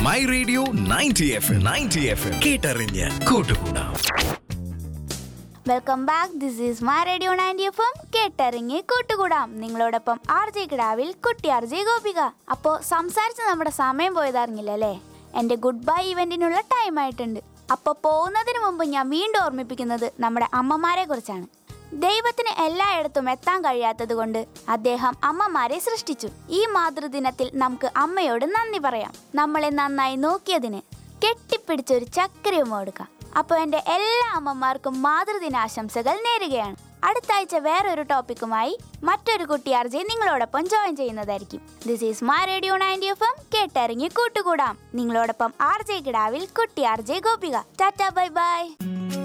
my radio ninety F ninety F കേട്ടറിഞ്ഞ് കൂട്ടുകൂടാം welcome back this is my radio ninety F M കേട്ടറിങ്ങി കൂട്ടുകൂടാം നിങ്ങളോടൊപ്പം ആർ ജെ കിടാവിൽ കുട്ടി ആർ ജെ ഗോപിക അപ്പോൾ സംസാരിച്ച് നമ്മുടെ സമയം പോയതറിഞ്ഞില്ലല്ലേ എൻ്റെ ഗുഡ് ബൈ ഇവൻറ്റിനുള്ള ടൈം ആയിട്ടുണ്ട് അപ്പോൾ പോകുന്നതിന് മുമ്പ് ഞാൻ വീണ്ടും ഓർമ്മിപ്പിക്കുന്നത് നമ്മുടെ അമ്മമാരെ കുറിച്ചാണ് ദൈവത്തിന് എല്ലായിടത്തും എത്താൻ കഴിയാത്തത് കൊണ്ട് അദ്ദേഹം അമ്മമാരെ സൃഷ്ടിച്ചു ഈ മാതൃദിനത്തിൽ നമുക്ക് അമ്മയോട് നന്ദി പറയാം നമ്മളെ നന്നായി നോക്കിയതിന് കെട്ടിപ്പിടിച്ചൊരു ചക്കരയും കൊടുക്കാം അപ്പോൾ എൻ്റെ എല്ലാ അമ്മമാർക്കും മാതൃദിനാശംസകൾ നേരുകയാണ് അടുത്ത ആഴ്ച വേറൊരു ടോപ്പിക്കുമായി മറ്റൊരു കുട്ടി ആർജെ നിങ്ങളോടൊപ്പം ജോയിൻ ചെയ്യുന്നതായിരിക്കും this is my radio ninety F M കേട്ടിറങ്ങി കൂട്ടുകൂടാം നിങ്ങളോടൊപ്പം ആർ ജെ കിടാവിൽ കുട്ടി R J Gopika tata bye by